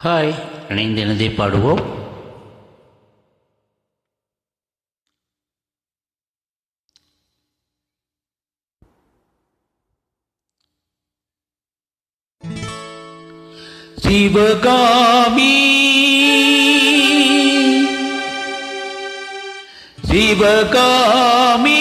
hi இணைந்தினதை பாடுவோம் சிவகாமி சிவகாமி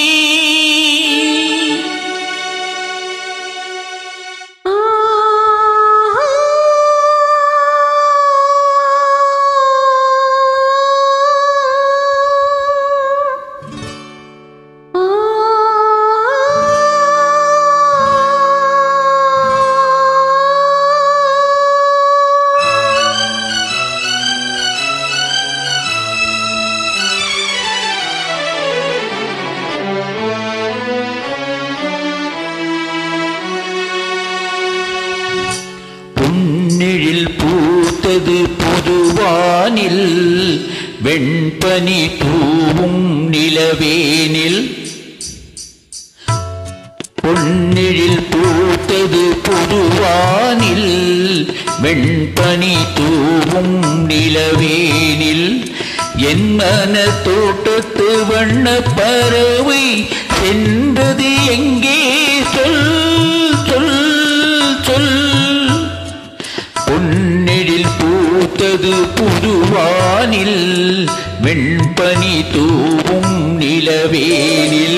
பொன்னெழில் பூத்தது புதுவானில் வெண்பனி தூவும் நிலவேனில் பொன்னெழில் பூத்தது புதுவானில் வெண்பனி தூவும் நிலவேனில் என் மன தோட்டத்து வண்ண பறவை சென்றது எங்கே சொல் சொல் சொல் பொன்னெழில் பூத்தது புதுவானில் வெண்பனி தூவும் நிலவேனில்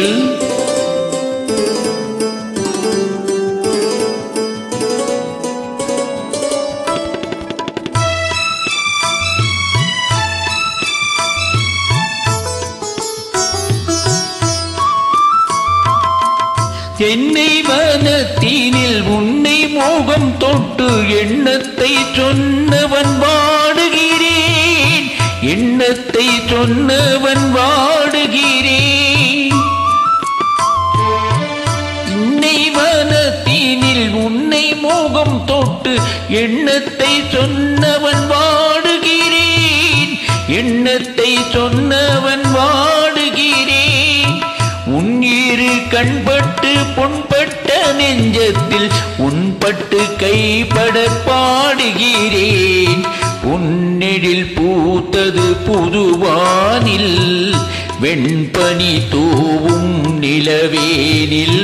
என்னை வனத்தீனில் உன்னை மோகம் தொட்டு எண்ணத்தை சொன்னவன் வாடுகிறேன் எண்ணத்தை சொன்னவன் வாடுகிறேன் உன்னை வனத்தீனில் உன்னை மோகம் தொட்டு எண்ணத்தை சொன்னவன் வாடுகிறேன் எண்ணத்தை சொன்னவன் வாடுகிறேன் உன் இரு கண்பட்டு பொன்பட்ட நெஞ்சத்தில் உன்பட்டு கைப்பட பாடுகிறேன் உன்னெழில் பூத்தது புதுவானில் வெண்பனி தூவும் நிலவேனில்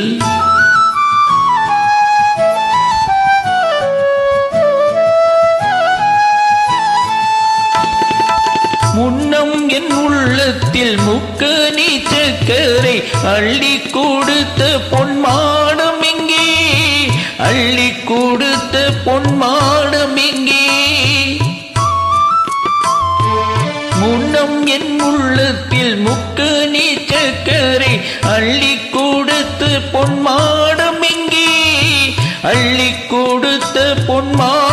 முன்னம் என் உள்ளத்தில் முக்கனி சக்கரை அள்ளி கொடுத்த பொன்மாடம் எங்கே அள்ளி கொடுத்த பொன்மாடம் எங்கே முன்னம் என் உள்ளத்தில் முக்கனி சக்கரை அள்ளி கொடுத்த பொன்மாடம் எங்கே அள்ளி கொடுத்த பொன்மாடம்